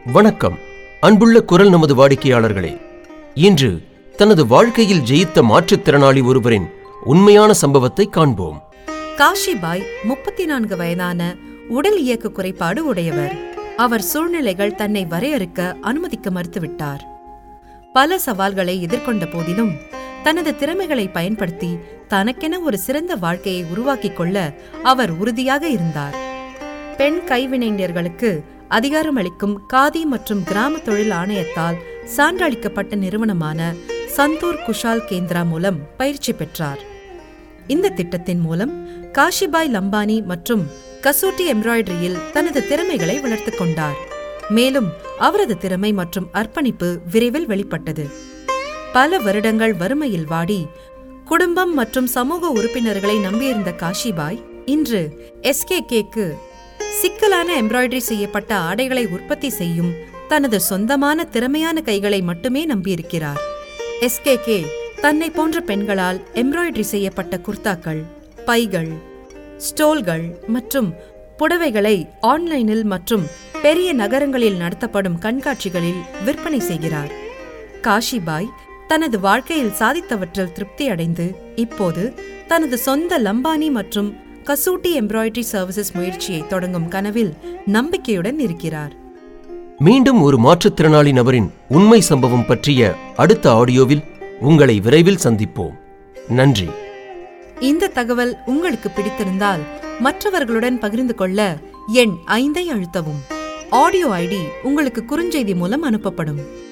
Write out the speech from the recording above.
வணக்கம் அன்புள்ள குரல் நமது வாடிக்கையாளர்களே இன்று தனது வாழ்க்கையில் ஜெயித்த மாற்றுத்திறனாளி ஒருவரின் உண்மையான சம்பவத்தை காண்போம் காஷிபாய் முப்பத்தி நான்கு வயதான உடல் இயக்க குறைபாடு உடையவர் அவர் சூழ்நிலைகள் தன்னை வரையறுக்க அனுமதிக்க மறுத்துவிட்டார் பல சவால்களை எதிர்கொண்ட போதிலும் தனது திறமைகளை பயன்படுத்தி தனக்கென ஒரு சிறந்த வாழ்க்கையை உருவாக்கிக் கொள்ள அவர் உறுதியாக இருந்தார் பெண் கைவினைஞர்களுக்கு அதிகாரமளிக்கும் காதி மற்றும் கிராம தொழில் ஆணையத்தால் சான்றளிக்கப்பட்ட நிறுவனமான சந்தூர் குஷால் கேந்திரா மூலம் பயிற்சி பெற்றார் இந்த திட்டத்தின் மூலம் காஷிபாய் லம்பானி மற்றும் கசூட்டி எம்ப்ராய்டரியில் தனது திறமைகளை வளர்த்துக் கொண்டார் மேலும் அவரது திறமை மற்றும் அர்ப்பணிப்பு விரைவில் வெளிப்பட்டது பல வருடங்கள் வறுமையில் வாடி குடும்பம் மற்றும் சமூக உறுப்பினர்களை நம்பியிருந்த காஷிபாய் இன்று எஸ்கேகேக்கு சிக்கலான எம்ப்ராய்டரி செய்யப்பட்ட ஆடைகளை உற்பத்தி செய்யும் தனது சொந்தமான திறமையான கைகளை மட்டுமே நம்பியிருக்கிறார் எஸ்கேகே தன்னை போன்ற பெண்களால் எம்ப்ராய்டரி செய்யப்பட்ட குர்தாக்கள் பைகள் ஸ்டோல்கள் மற்றும் புடவைகளை ஆன்லைனில் மற்றும் பெரிய நகரங்களில் நடத்தப்படும் கண்காட்சிகளில் விற்பனை செய்கிறார் காஷிபாய் தனது வாழ்க்கையில் சாதித்தவற்றில் திருப்தி அடைந்து இப்போது தனது சொந்த லம்பானி மற்றும் கசூட்டி எம்ப்ராய்டரி சர்வீசஸ் முயற்சியை தொடங்கும் கனவில் நம்பிக்கையுடன் இருக்கிறார் மீண்டும் ஒரு மாற்றுத்திறனாளி நபரின் உண்மை சம்பவம் பற்றிய அடுத்த ஆடியோவில் உங்களை விரைவில் சந்திப்போம் நன்றி இந்த தகவல் உங்களுக்கு பிடித்திருந்தால் மற்றவர்களுடன் பகிர்ந்து கொள்ள எண் ஐந்தை அழுத்தவும் ஆடியோ ஐடி உங்களுக்கு குறுஞ்செய்தி மூலம் அனுப்பப்படும்